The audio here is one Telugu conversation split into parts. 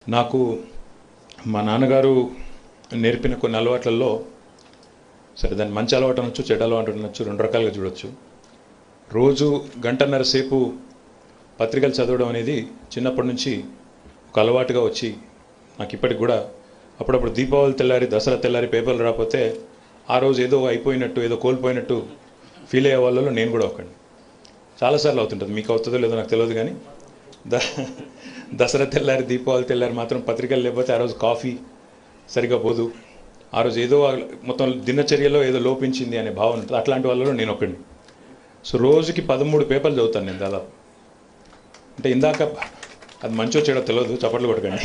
నాకు మా నాన్నగారు నేర్పిన కొన్ని అలవాట్లలో సరే దాన్ని మంచి అలవాటు అనొచ్చు చెడ్డ అలవాటు అనొచ్చు రెండు రకాలుగా చూడొచ్చు రోజు గంటన్నర సేపు పత్రికలు చదవడం అనేది చిన్నప్పటి నుంచి ఒక అలవాటుగా వచ్చి నాకు ఇప్పటికి కూడా అప్పుడప్పుడు దీపావళి తెల్లారి దసరా తెల్లారి పేపర్లు రాకపోతే ఆ రోజు ఏదో అయిపోయినట్టు ఏదో కోల్పోయినట్టు ఫీల్ అయ్యే వాళ్ళలో నేను కూడా ఒకటి చాలాసార్లు అవుతుంటుంది మీకు అవుతుందో లేదో నాకు తెలియదు కానీ ద దసరా తెల్లారి దీపావళి తెల్లారి మాత్రం పత్రికలు లేకపోతే ఆ రోజు కాఫీ సరిగా పోదు ఆ రోజు ఏదో మొత్తం దినచర్యలో ఏదో లోపించింది అనే భావన ఉంటుంది అట్లాంటి వాళ్ళలో నేను ఒకడిని సో రోజుకి పదమూడు పేపర్లు చదువుతాను నేను దాదాపు అంటే ఇందాక అది మంచో చెడో తెలియదు చప్పట్లు కొట్టకండి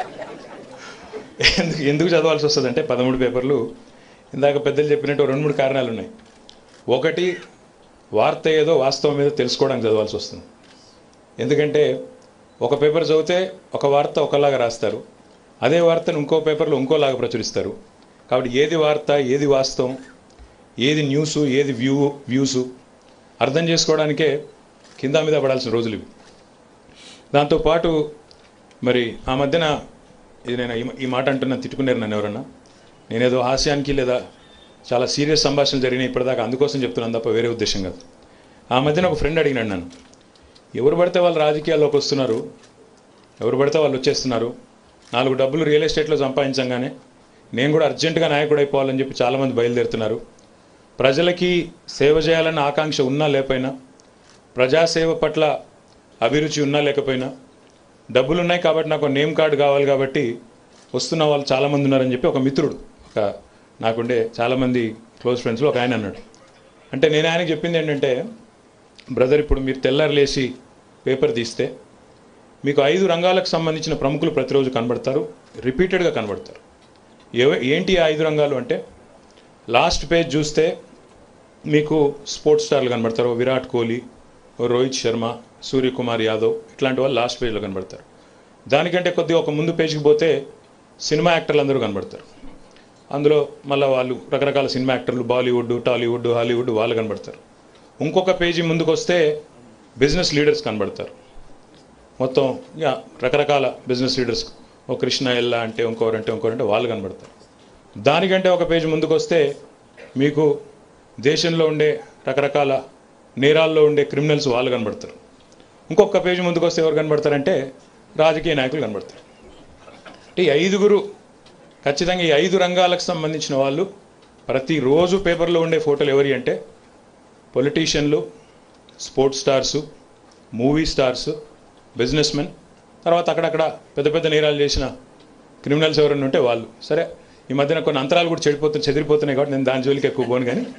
ఎందుకు ఎందుకు చదవాల్సి వస్తుంది అంటే పదమూడు పేపర్లు ఇందాక పెద్దలు చెప్పినట్టు రెండు మూడు కారణాలు ఉన్నాయి ఒకటి వార్త ఏదో వాస్తవం ఏదో తెలుసుకోవడానికి చదవాల్సి వస్తుంది ఎందుకంటే ఒక పేపర్ చదివితే ఒక వార్త ఒకలాగా రాస్తారు అదే వార్తను ఇంకో పేపర్లో ఇంకోలాగా ప్రచురిస్తారు కాబట్టి ఏది వార్త ఏది వాస్తవం ఏది న్యూస్ ఏది వ్యూ వ్యూస్ అర్థం చేసుకోవడానికే కింద మీద పడాల్సిన రోజులు ఇవి దాంతోపాటు మరి ఆ మధ్యన ఇది నేను ఈ- ఈ మాట అంటున్నా తిట్టుకున్నారు నన్ను ఎవరన్నా నేనేదో హాస్యానికి లేదా చాలా సీరియస్ సంభాషణలు జరిగినాయి ఇప్పటిదాకా అందుకోసం చెప్తున్నాను తప్ప వేరే ఉద్దేశం కాదు ఆ మధ్యన ఒక ఫ్రెండ్ అడిగినాడు నన్ను ఎవరు పడితే వాళ్ళు రాజకీయాల్లోకి వస్తున్నారు ఎవరు పడితే వాళ్ళు వచ్చేస్తున్నారు నాలుగు డబ్బులు రియల్ ఎస్టేట్లో సంపాదించంగానే నేను కూడా అర్జెంటుగా నాయకుడు అయిపోవాలని చెప్పి చాలామంది బయలుదేరుతున్నారు ప్రజలకి సేవ చేయాలన్న ఆకాంక్ష ఉన్నా లేకపోయినా ప్రజాసేవ పట్ల అభిరుచి ఉన్నా లేకపోయినా డబ్బులు ఉన్నాయి కాబట్టి నాకు నేమ్ కార్డు కావాలి కాబట్టి వస్తున్న వాళ్ళు చాలామంది ఉన్నారని చెప్పి ఒక మిత్రుడు ఒక నాకుండే చాలామంది క్లోజ్ ఫ్రెండ్స్లో ఒక ఆయన అన్నాడు అంటే నేను ఆయనకి చెప్పింది ఏంటంటే బ్రదర్ ఇప్పుడు మీరు తెల్లారు లేచి పేపర్ తీస్తే మీకు ఐదు రంగాలకు సంబంధించిన ప్రముఖులు ప్రతిరోజు కనబడతారు రిపీటెడ్గా కనబడతారు ఏవ ఏంటి ఆ ఐదు రంగాలు అంటే లాస్ట్ పేజ్ చూస్తే మీకు స్పోర్ట్స్ స్టార్లు కనబడతారు విరాట్ కోహ్లీ రోహిత్ శర్మ సూర్యకుమార్ యాదవ్ ఇట్లాంటి వాళ్ళు లాస్ట్ పేజ్లో కనబడతారు దానికంటే కొద్దిగా ఒక ముందు పేజీకి పోతే సినిమా యాక్టర్లు అందరూ కనబడతారు అందులో మళ్ళీ వాళ్ళు రకరకాల సినిమా యాక్టర్లు బాలీవుడ్ టాలీవుడ్ హాలీవుడ్ వాళ్ళు కనబడతారు ఇంకొక పేజీ ముందుకు వస్తే బిజినెస్ లీడర్స్ కనబడతారు మొత్తం యా రకరకాల బిజినెస్ లీడర్స్ ఓ కృష్ణ ఎల్లా అంటే ఇంకోరంటే ఇంకోరంటే వాళ్ళు కనబడతారు దానికంటే ఒక పేజీ ముందుకు వస్తే మీకు దేశంలో ఉండే రకరకాల నేరాల్లో ఉండే క్రిమినల్స్ వాళ్ళు కనబడతారు ఇంకొక పేజీ ముందుకు వస్తే ఎవరు కనబడతారంటే రాజకీయ నాయకులు కనబడతారు అంటే ఈ ఐదుగురు ఖచ్చితంగా ఈ ఐదు రంగాలకు సంబంధించిన వాళ్ళు ప్రతిరోజు పేపర్లో ఉండే ఫోటోలు ఎవరి అంటే పొలిటీషియన్లు sports stars movie stars businessmen తర్వాత అక్కడక్కడ పెద్ద పెద్ద నేరాలు చేసిన క్రిమినల్స్ ఎవరైనా ఉంటే వాళ్ళు సరే ఈ మధ్యన కొన్ని అంతరాలు కూడా చెడిపోతున్నాయి చెదిరిపోతున్నాయి కాబట్టి నేను దాని జోలికి ఎక్కువ పోను కానీ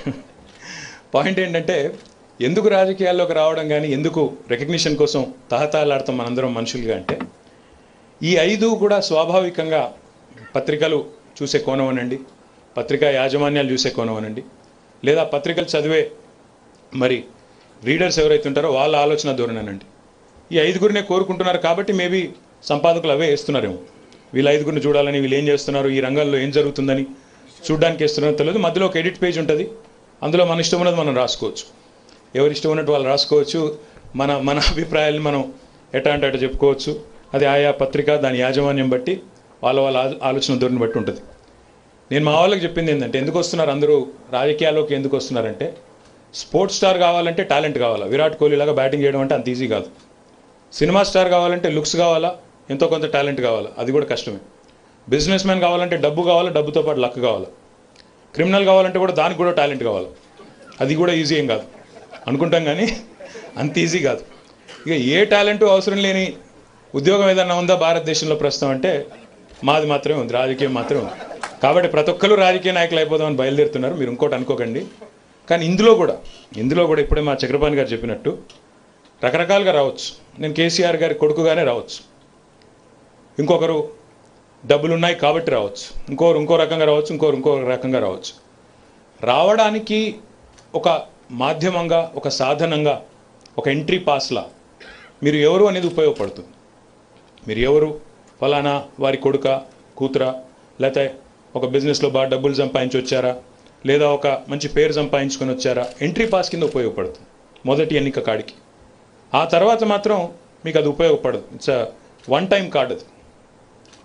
పాయింట్ ఏంటంటే ఎందుకు రాజకీయాల్లోకి రావడం కానీ ఎందుకు రికగ్నిషన్ కోసం తహతాలాడతాం మనందరం మనుషులుగా అంటే ఈ ఐదు కూడా స్వాభావికంగా పత్రికలు చూసే కోణం అనండి పత్రికా యాజమాన్యాలు చూసే కోణం అనండి లేదా పత్రికలు చదివే మరి రీడర్స్ ఎవరైతే ఉంటారో వాళ్ళ ఆలోచన ధోరణి అనండి ఈ ఐదుగురినే కోరుకుంటున్నారు కాబట్టి మేబీ సంపాదకులు అవే వేస్తున్నారేమో వీళ్ళ ఐదుగురిని చూడాలని వీళ్ళు ఏం చేస్తున్నారు ఈ రంగంలో ఏం జరుగుతుందని చూడడానికి వేస్తున్నారో తెలియదు మధ్యలో ఒక ఎడిట్ పేజ్ ఉంటుంది అందులో మన ఇష్టం ఉన్నది మనం రాసుకోవచ్చు ఎవరి ఇష్టం ఉన్నట్టు వాళ్ళు రాసుకోవచ్చు మన మన అభిప్రాయాలను మనం ఎటా అంటే అటు చెప్పుకోవచ్చు అది ఆయా పత్రిక దాని యాజమాన్యం బట్టి వాళ్ళ వాళ్ళ ఆ- ఆలోచన ధోరణి బట్టి ఉంటుంది నేను మా వాళ్ళకి చెప్పింది ఏంటంటే ఎందుకు వస్తున్నారు అందరూ రాజకీయాల్లోకి ఎందుకు వస్తున్నారంటే స్పోర్ట్స్ స్టార్ కావాలంటే టాలెంట్ కావాలా విరాట్ కోహ్లీ లాగా బ్యాటింగ్ చేయడం అంటే అంత ఈజీ కాదు సినిమా స్టార్ కావాలంటే లుక్స్ కావాలా ఎంతో కొంత టాలెంట్ కావాలా అది కూడా కష్టమే బిజినెస్ మ్యాన్ కావాలంటే డబ్బు కావాలా డబ్బుతో పాటు లక్ కావాలా క్రిమినల్ కావాలంటే కూడా దానికి కూడా టాలెంట్ కావాలి అది కూడా ఈజీ ఏం కాదు అనుకుంటాం కానీ అంత ఈజీ కాదు ఇక ఏ టాలెంట్ అవసరం లేని ఉద్యోగం ఏదన్నా ఉందా భారతదేశంలో ప్రస్తుతం అంటే మాది మాత్రమే ఉంది రాజకీయం మాత్రమే ఉంది కాబట్టి ప్రతి ఒక్కరు రాజకీయ నాయకులు అయిపోదామని బయలుదేరుతున్నారు మీరు ఇంకోటి అనుకోకండి కానీ ఇందులో కూడా ఇందులో కూడా ఇప్పుడే మా చక్రపాణి గారు చెప్పినట్టు రకరకాలుగా రావచ్చు నేను కేసీఆర్ గారి కొడుకుగానే రావచ్చు ఇంకొకరు డబ్బులు ఉన్నాయి కాబట్టి రావచ్చు ఇంకోరు ఇంకో రకంగా రావచ్చు ఇంకోరు ఇంకో రకంగా రావచ్చు రావడానికి ఒక మాధ్యమంగా ఒక సాధనంగా ఒక ఎంట్రీ పాస్లా మీరు ఎవరు అనేది ఉపయోగపడుతుంది మీరు ఎవరు ఫలానా వారి కొడుక కూతుర లేకపోతే ఒక బిజినెస్లో బాగా డబ్బులు సంపాదించి వచ్చారా లేదా ఒక మంచి పేరు సంపాదించుకొని వచ్చారా ఎంట్రీ పాస్ కింద ఉపయోగపడుతుంది మొదటి ఎన్నిక కాడికి ఆ తర్వాత మాత్రం మీకు అది ఉపయోగపడదు ఇట్స్ వన్ టైం కార్డ్ అది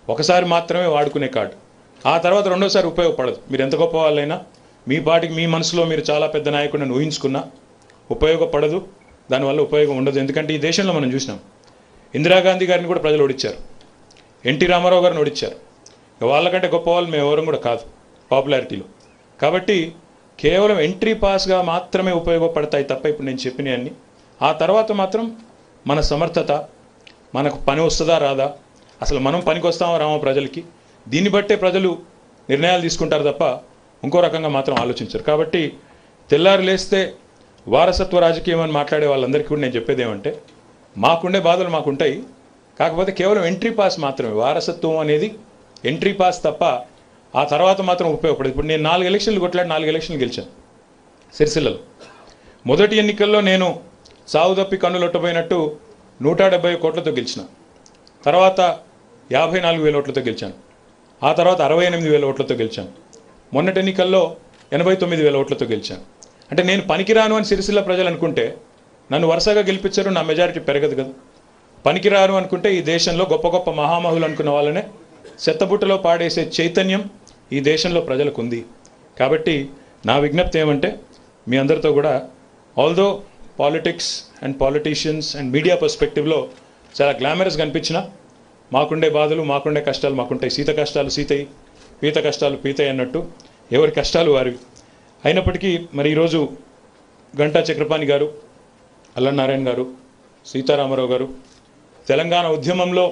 ఒకసారి మాత్రమే వాడుకునే కార్డు ఆ తర్వాత రెండోసారి ఉపయోగపడదు మీరు ఎంత గొప్ప వాళ్ళైనా మీ పాటికి మీ మనసులో మీరు చాలా పెద్ద నాయకుడిని ఊహించుకున్నా ఉపయోగపడదు దానివల్ల ఉపయోగం ఉండదు ఎందుకంటే ఈ దేశంలో మనం చూసినాం ఇందిరాగాంధీ గారిని కూడా ప్రజలు ఓడిచ్చారు ఎన్టీ రామారావు గారిని ఓడిచ్చారు ఇక వాళ్ళకంటే గొప్ప వాళ్ళు మేము ఎవరం కూడా కాదు పాపులారిటీలో కాబట్టి కేవలం ఎంట్రీ పాస్గా మాత్రమే ఉపయోగపడతాయి తప్ప ఇప్పుడు నేను చెప్పినవన్నీ ఆ తర్వాత మాత్రం మన సమర్థత మనకు పని వస్తుందా రాదా అసలు మనం పనికి వస్తామా రామా ప్రజలకి దీన్ని బట్టే ప్రజలు నిర్ణయాలు తీసుకుంటారు తప్ప ఇంకో రకంగా మాత్రం ఆలోచించరు కాబట్టి తెల్లారు లేస్తే వారసత్వ రాజకీయం అని మాట్లాడే వాళ్ళందరికీ కూడా నేను చెప్పేది ఏమంటే మాకుండే బాధలు మాకుంటాయి కాకపోతే కేవలం ఎంట్రీ పాస్ మాత్రమే వారసత్వం అనేది ఎంట్రీ పాస్ తప్ప ఆ తర్వాత మాత్రం ఉపయోగపడదు ఇప్పుడు నేను నాలుగు ఎలక్షన్లు కొట్లాడి నాలుగు ఎలక్షన్లు గెలిచాను సిరిసిల్లలో మొదటి ఎన్నికల్లో నేను సాగు తప్పి కన్నులొట్టబోయినట్టు నూట డెబ్బై కోట్లతో గెలిచిన తర్వాత యాభై నాలుగు వేల ఓట్లతో గెలిచాను ఆ తర్వాత అరవై ఎనిమిది వేల ఓట్లతో గెలిచాను మొన్నటి ఎన్నికల్లో ఎనభై తొమ్మిది వేల ఓట్లతో గెలిచాను అంటే నేను పనికిరాను అని సిరిసిల్ల ప్రజలు అనుకుంటే నన్ను వరుసగా గెలిపించారు నా మెజారిటీ పెరగదు కదా పనికిరాను అనుకుంటే ఈ దేశంలో గొప్ప గొప్ప మహామహులు అనుకున్న వాళ్ళనే చెత్తబుట్టలో పాడేసే చైతన్యం ఈ దేశంలో ప్రజలకు ఉంది కాబట్టి నా విజ్ఞప్తి ఏమంటే మీ అందరితో కూడా although politics and politicians and media పర్స్పెక్టివ్లో చాలా గ్లామరస్ కనిపించిన మాకుండే బాధలు మాకుండే కష్టాలు మాకుంటాయి సీత కష్టాలు సీతయి పీత కష్టాలు పీతయి అన్నట్టు ఎవరి కష్టాలు వారివి అయినప్పటికీ మరి ఈరోజు గంటా చక్రపాణి గారు అల్లనారాయణ గారు సీతారామరావు గారు తెలంగాణ ఉద్యమంలో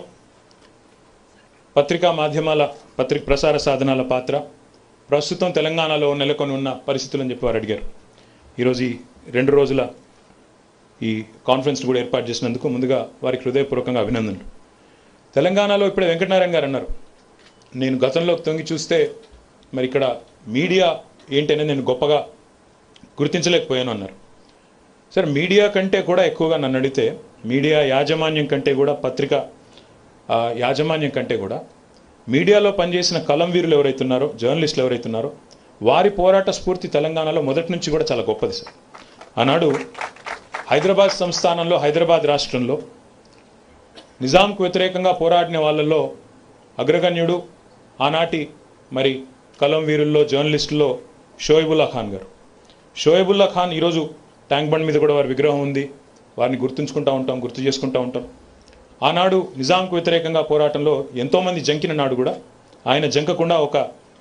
పత్రికా మాధ్యమాల పత్రిక ప్రసార సాధనాల పాత్ర ప్రస్తుతం తెలంగాణలో నెలకొని ఉన్న పరిస్థితులని చెప్పి వారు అడిగారు ఈరోజు ఈ రెండు రోజుల ఈ కాన్ఫరెన్స్ కూడా ఏర్పాటు చేసినందుకు ముందుగా వారికి హృదయపూర్వకంగా అభినందనలు తెలంగాణలో ఇప్పుడే వెంకటనారాయణ గారు అన్నారు నేను గతంలో తొంగి చూస్తే మరి ఇక్కడ మీడియా ఏంటనేది నేను గొప్పగా గుర్తించలేకపోయాను అన్నారు సరే మీడియా కంటే కూడా ఎక్కువగా నన్ను అడిగితే మీడియా యాజమాన్యం కంటే కూడా పత్రిక ఆ, యాజమాన్యం కంటే కూడా మీడియాలో పనిచేసిన కలం వీరులు ఎవరైతున్నారో జర్నలిస్టులు ఎవరైతున్నారో వారి పోరాట స్ఫూర్తి తెలంగాణలో మొదటి నుంచి కూడా చాలా గొప్పది సార్ ఆనాడు హైదరాబాద్ సంస్థానంలో హైదరాబాద్ రాష్ట్రంలో నిజాంకు వ్యతిరేకంగా పోరాడిన వాళ్ళల్లో అగ్రగణ్యుడు ఆనాటి మరి కలం వీరుల్లో జర్నలిస్టుల్లో షోయబుల్లా ఖాన్ గారు షోయబుల్లా ఖాన్ ఈరోజు ట్యాంక్ బండ్ మీద కూడా వారి విగ్రహం ఉంది వారిని గుర్తుంచుకుంటూ ఉంటాం గుర్తు చేసుకుంటూ ఉంటాం ఆనాడు నిజాంకు వ్యతిరేకంగా పోరాటంలో ఎంతోమంది జంకిన నాడు కూడా ఆయన జంకకుండా ఒక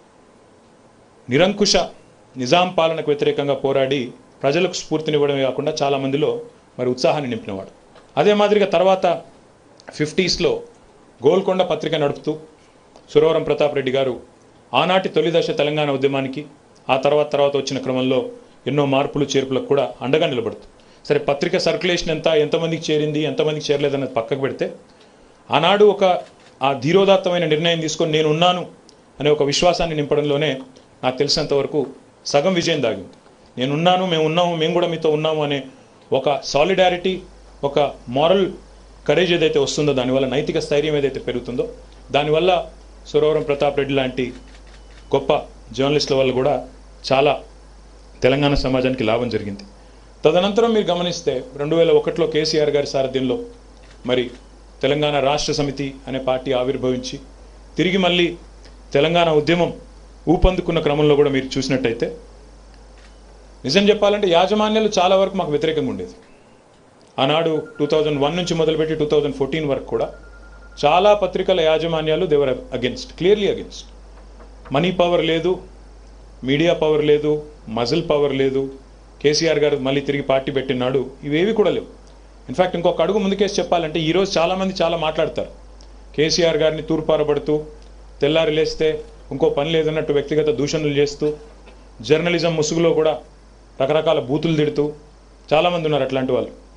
నిరంకుశ నిజాం పాలనకు వ్యతిరేకంగా పోరాడి ప్రజలకు స్ఫూర్తినివ్వడమే కాకుండా చాలా మందిలో మరి ఉత్సాహాన్ని నింపినవాడు అదే మాదిరిగా తర్వాత ఫిఫ్టీస్లో గోల్కొండ పత్రిక నడుపుతూ సురవరం ప్రతాప్ రెడ్డి గారు ఆనాటి తొలి దశ తెలంగాణ ఉద్యమానికి ఆ తర్వాత తర్వాత వచ్చిన క్రమంలో ఎన్నో మార్పులు చేర్పులకు కూడా అండగా నిలబడుతూ సరే పత్రిక సర్క్యులేషన్ ఎంత ఎంతమందికి చేరింది ఎంతమందికి చేరలేదన్నది పక్కకు పెడితే ఆనాడు ఒక ఆ ధీరోదాత్తమైన నిర్ణయం తీసుకొని నేను ఉన్నాను అనే ఒక విశ్వాసాన్ని నింపడంలోనే నాకు తెలిసినంత వరకు సగం విజయం దాగింది నేను ఉన్నాను మేము ఉన్నాము మేము కూడా మీతో ఉన్నాము అనే ఒక సాలిడారిటీ ఒక మారల్ కరేజ్ ఏదైతే వస్తుందో దానివల్ల నైతిక స్థైర్యం ఏదైతే పెరుగుతుందో దానివల్ల సురవరం ప్రతాప్ రెడ్డి లాంటి గొప్ప జర్నలిస్టుల వల్ల కూడా చాలా తెలంగాణ సమాజానికి లాభం జరిగింది తదనంతరం మీరు గమనిస్తే రెండు వేల ఒకటిలో కేసీఆర్ గారి సారథ్యంలో మరి తెలంగాణ రాష్ట్ర సమితి అనే పార్టీ ఆవిర్భవించి తిరిగి మళ్ళీ తెలంగాణ ఉద్యమం ఊపందుకున్న క్రమంలో కూడా మీరు చూసినట్టయితే నిజం చెప్పాలంటే యాజమాన్యాలు చాలా వరకు మాకు వ్యతిరేకంగా ఉండేది ఆనాడు టూ థౌజండ్ వన్ నుంచి మొదలుపెట్టి టూ థౌజండ్ ఫోర్టీన్ వరకు కూడా చాలా పత్రికల యాజమాన్యాలు they're against clearly against money power లేదు మీడియా పవర్ లేదు మజిల్ పవర్ లేదు కేసీఆర్ గారు మళ్ళీ తిరిగి పార్టీ పెట్టినాడు ఇవేవి కూడా లేవు ఇన్ఫాక్ట్ ఇంకొక అడుగు ముందుకేసి చెప్పాలంటే ఈరోజు చాలామంది చాలా మాట్లాడతారు కేసీఆర్ గారిని తూర్పారబడుతూ తెల్లారి లేస్తే ఇంకో పని లేదన్నట్టు వ్యక్తిగత దూషణలు చేస్తూ జర్నలిజం ముసుగులో కూడా రకరకాల బూతులు తిడుతూ చాలామంది ఉన్నారు అట్లాంటి వాళ్ళు